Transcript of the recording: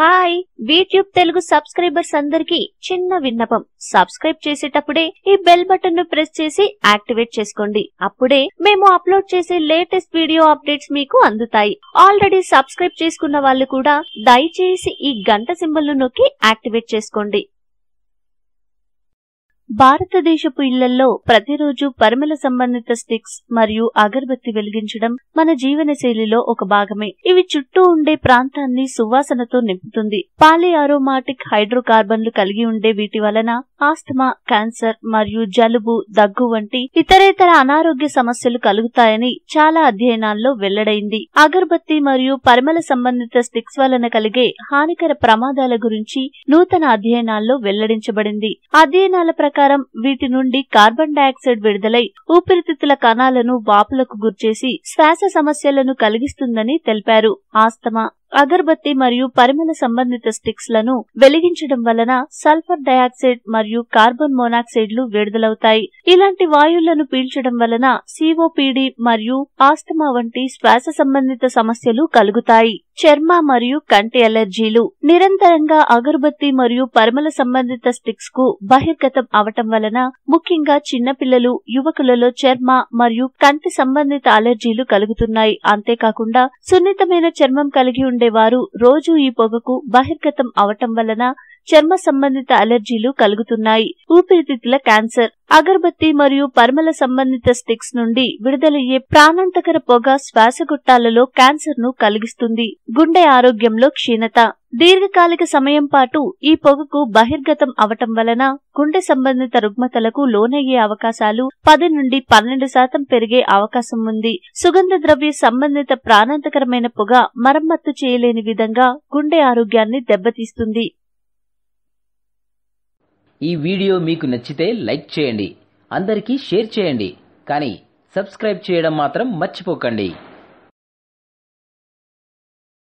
hi YouTube Telugu subscribers అందరికి చిన్న విన్నపం సబ్స్క్రైబ్ చేసేటప్పుడే ఈ బెల్ బటన్ ను ప్రెస్ చేసి యాక్టివేట్ చేసుకోండి అప్పుడే మేము అప్లోడ్ చేసే లేటెస్ట్ వీడియో అప్డేట్స్ మీకు అందుతాయి ఆల్రెడీ సబ్స్క్రైబ్ చేసుకున్న వాళ్ళు కూడా దయచేసి ఈ గంట సింబల్ ను నొక్కి యాక్టివేట్ చేసుకోండి భారతదేశపు ఇళ్లలో ప్రతిరోజు పరిమళ సంబంధిత స్టిక్స్ మరియు అగరబత్తి వెలిగించడం మన జీవనశైలిలో ఒక భాగమే ఇవి చుట్టూ ఉండే ప్రాంతాన్ని సువాసనతో నింపుతుంది పాలి అరోమాటిక్ హైడ్రోకార్బన్లు కలిగి ఉండే వీటి వలన ఆస్తమా క్యాన్సర్ మరియు జలుబు దగ్గు వంటి ఇతరేతర అనారోగ్య సమస్యలు కలుగుతాయని చాలా అధ్యయనాల్లో వెల్లడైంది అగరబత్తి మరియు పరిమళ సంబంధిత స్టిక్స్ వలన కలిగే హానికర ప్రమాదాల గురించి నూతన అధ్యయనాల్లో వెల్లడించబడింది అధ్యయనాల ప్రకారం వీటి నుండి కార్బన్ డయాక్సైడ్ విడుదలై ఊపిరితిత్తుల కణాలను వాపులకు గుర్చేసి శ్వాస సమస్యలను కలిగిస్తుందని తెలిపారు ఆస్తమా అగరబత్తి మరియు పరిమళ సంబంధిత స్టిక్స్ లను వెలిగించడం వలన సల్ఫర్ డయాక్సైడ్ మరియు కార్బన్ మోనాక్సైడ్లు విడుదలవుతాయి ఇలాంటి వాయువులను పీల్చడం వలన సిఓపిడి మరియు ఆస్తమా వంటి శ్వాస సంబంధిత సమస్యలు కలుగుతాయి చర్మ మరియు కంటి అలర్జీలు నిరంతరంగా అగరబత్తి మరియు పరిమళ సంబంధిత స్టిక్స్ కు బహిర్గతం అవటం వలన ముఖ్యంగా చిన్నపిల్లలు యువకులలో చర్మ మరియు కంటి సంబంధిత అలర్జీలు కలుగుతున్నాయి అంతేకాకుండా సున్నితమైన చర్మం కలిగి ఉండేవారు రోజు ఈ పొగకు బహిర్గతం అవటం వలన చర్మ సంబంధిత అలర్జీలు కలుగుతున్నాయి ఊపిరితిత్తుల క్యాన్సర్ అగరబత్తి మరియు పరిమళ సంబంధిత స్టిక్స్ నుండి విడుదలయ్యే ప్రాణాంతకర పొగ శ్వాసగుట్టాలలో క్యాన్సర్ ను కలిగిస్తుంది గుండె ఆరోగ్యంలో క్షీణత దీర్ఘకాలిక సమయం పాటు ఈ పొగకు బహిర్గతం అవటం వలన గుండె సంబంధిత రుగ్మతలకు లోనయ్యే అవకాశాలు పది నుండి పన్నెండు శాతం పెరిగే అవకాశం ఉంది సుగంధ ద్రవ్య సంబంధిత ప్రాణాంతకరమైన పొగ మరమ్మత్తు చేయలేని విధంగా గుండె ఆరోగ్యాన్ని దెబ్బతీస్తుంది ఈ వీడియో మీకు నచ్చితే లైక్ చేయండి అందరికీ షేర్ చేయండి కానీ సబ్స్క్రైబ్ చేయడం మాత్రం మర్చిపోకండి